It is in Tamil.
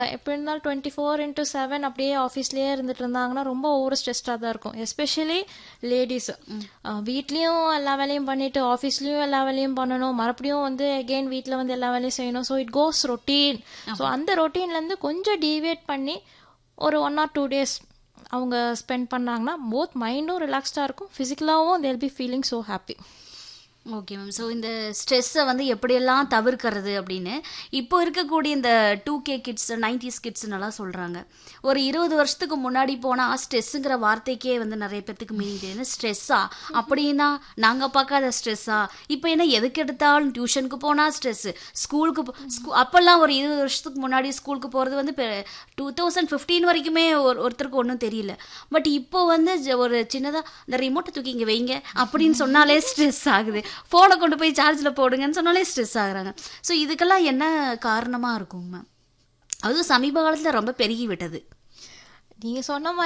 எப்படி இருந்தாலும் டுவெண்ட்டி ஃபோர் இன்ட்டு செவன் அப்படியே ஆஃபீஸ்லேயே இருந்துட்டு இருந்தாங்கன்னா ரொம்ப ஓவர் ஸ்ட்ரெஸ்டாக தான் இருக்கும் எஸ்பெஷலி லேடிஸ் வீட்லேயும் எல்லா வேலையும் பண்ணிட்டு ஆஃபீஸ்லேயும் எல்லா வேலையும் பண்ணணும் மறுபடியும் வந்து அகெயின் வீட்டில் வந்து எல்லா வேலையும் செய்யணும் so it goes routine so அந்த ரொட்டீன்லேருந்து கொஞ்சம் டீவியேட் பண்ணி ஒரு ஒன் ஆர் டூ டேஸ் அவங்க ஸ்பெண்ட் பண்ணாங்கன்னா போத் மைண்டும் ரிலாக்ஸ்டாக இருக்கும் ஃபிசிக்கலாகவும் they'll be feeling so happy okay ma'am so இந்த ஸ்ட்ரெஸ்ஸை வந்து எப்படியெல்லாம் தவிர்க்கிறது அப்படின்னு இப்போ இருக்கக்கூடிய இந்த டூ கே கிட்ஸ் நைன்டிஸ் கிட்ஸ்னெல்லாம் சொல்கிறாங்க ஒரு இருபது வருஷத்துக்கு முன்னாடி போனால் ஸ்ட்ரெஸ்ஸுங்கிற வார்த்தைக்கே வந்து நிறைய பேர்த்துக்கு மீனிங் தெரியும் ஸ்ட்ரெஸ்ஸா அப்படின்னா நாங்கள் பார்க்காத ஸ்ட்ரெஸ்ஸா இப்போ என்ன எதுக்கு எடுத்தாலும் டியூஷனுக்கு போனால் ஸ்ட்ரெஸ்ஸு ஸ்கூலுக்கு போ- ஸ்கூ அப்போல்லாம் ஒரு இருபது வருஷத்துக்கு முன்னாடி ஸ்கூலுக்கு போகிறது வந்து டூ தௌசண்ட் ஃபிஃப்டீன் வரைக்குமே ஒரு ஒருத்தருக்கு ஒன்றும் தெரியல பட் இப்போ வந்து ஜ- ஒரு சின்னதாக இந்த ரிமோட்டை தூக்கி இங்கே வைங்க அப்படின்னு சொன்னாலே ஸ்ட்ரெஸ் ஆகுது ஃபோனை கொண்டு போய் சார்ஜில் போடுங்கன்னு சொன்னாலே ஸ்ட்ரெஸ் ஆகுறாங்க ஸோ இதுக்கெல்லாம் என்ன காரணமாக இருக்கும் மேம் அதுவும் சமீப காலத்தில் ரொம்ப பெருகி விட்டது நீங்கள் சொன்ன மாதிரி